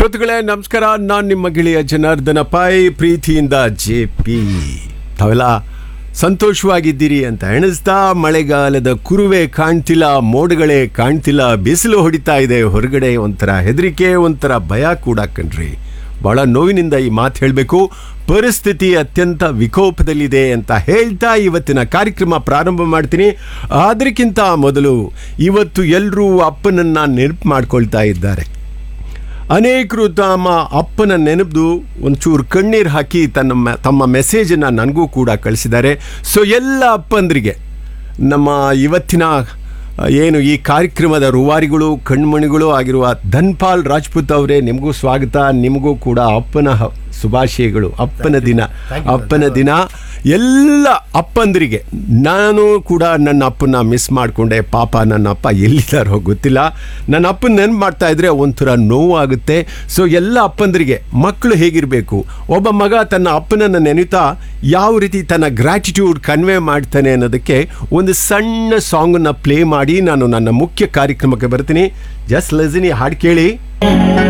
ಶ್ರೋತೃಗಳೇ ನಮಸ್ಕಾರ ನಾನು ನಿಮ್ಮ ಗೆಳೆಯ ಜನಾರ್ದನ ಪೈ ಪ್ರೀತಿಯಿಂದ ಜೆ ಪಿ ತಾವೆಲ್ಲ ಸಂತೋಷವಾಗಿದ್ದೀರಿ ಅಂತ ಎಣಿಸ್ತಾ ಮಳೆಗಾಲದ ಕುರುವೆ ಕಾಣ್ತಿಲ್ಲ ಮೋಡಗಳೇ ಕಾಣ್ತಿಲ್ಲ ಬಿಸಿಲು ಹೊಡಿತಾ ಇದೆ ಹೊರಗಡೆ ಒಂಥರ ಹೆದರಿಕೆ ಒಂಥರ ಭಯ ಕೂಡ ಕಣ್ರಿ ಬಹಳ ನೋವಿನಿಂದ ಈ ಮಾತು ಹೇಳಬೇಕು ಪರಿಸ್ಥಿತಿ ಅತ್ಯಂತ ವಿಕೋಪದಲ್ಲಿದೆ ಅಂತ ಹೇಳ್ತಾ ಇವತ್ತಿನ ಕಾರ್ಯಕ್ರಮ ಪ್ರಾರಂಭ ಮಾಡ್ತೀನಿ ಅದಕ್ಕಿಂತ ಮೊದಲು ಇವತ್ತು ಎಲ್ಲರೂ ಅಪ್ಪನನ್ನ ನೆನಪು ಮಾಡ್ಕೊಳ್ತಾ ಇದ್ದಾರೆ ಅನೇಕರು ತಮ್ಮ ಅಪ್ಪನ ನೆನಪು ಒಂಚೂರು ಕಣ್ಣೀರು ಹಾಕಿ ತನ್ನ ಮ- ತಮ್ಮ ಮೆಸೇಜನ್ನು ನನಗೂ ಕೂಡ ಕಳಿಸಿದ್ದಾರೆ ಸೊ ಎಲ್ಲ ಅಪ್ಪಂದರಿಗೆ ನಮ್ಮ ಇವತ್ತಿನ ಆ, ಏನು ಈ ಕಾರ್ಯಕ್ರಮದ ರೂವಾರಿಗಳು ಕಣ್ಮಣಿಗಳು ಆಗಿರುವ ಧನ್ಪಾಲ್ ರಾಜ್ಪೂತ್ ಅವರೇ ನಿಮಗೂ ಸ್ವಾಗತ ನಿಮಗೂ ಕೂಡ ಅಪ್ಪನ ಹ- ಶುಭಾಶಯಗಳು ಅಪ್ಪನ ದಿನ ಅಪ್ಪನ ದಿನ ಎಲ್ಲ ಅಪ್ಪಂದರಿಗೆ ನಾನು ಕೂಡ ನನ್ನ ಅಪ್ಪನ ಮಿಸ್ ಮಾಡಿಕೊಂಡೆ ಪಾಪ ನನ್ನ ಅಪ್ಪ ಎಲ್ಲಿದ್ದಾರೋ ಗೊತ್ತಿಲ್ಲ ನನ್ನ ಅಪ್ಪನ ನೆನ್ಪು ಮಾಡ್ತಾ ಇದ್ರೆ ಒಂಥರ ನೋವಾಗುತ್ತೆ ಸೊ ಎಲ್ಲ ಅಪ್ಪಂದರಿಗೆ ಮಕ್ಕಳು ಹೇಗಿರಬೇಕು ಒಬ್ಬ ಮಗ ತನ್ನ ಅಪ್ಪನನ್ನು ನೆನೀತಾ ಯಾವ ರೀತಿ ತನ್ನ ಗ್ರ್ಯಾಟಿಟ್ಯೂಡ್ ಕನ್ವೆ ಮಾಡ್ತಾನೆ ಅನ್ನೋದಕ್ಕೆ ಒಂದು ಸಣ್ಣ ಸಾಂಗನ್ನು ಪ್ಲೇ ಮಾಡಿ ನಾನು ನನ್ನ ಮುಖ್ಯ ಕಾರ್ಯಕ್ರಮಕ್ಕೆ ಬರ್ತೀನಿ ಜಸ್ಟ್ ಲೆಸಿನಿ ಹಾಡು ಕೇಳಿ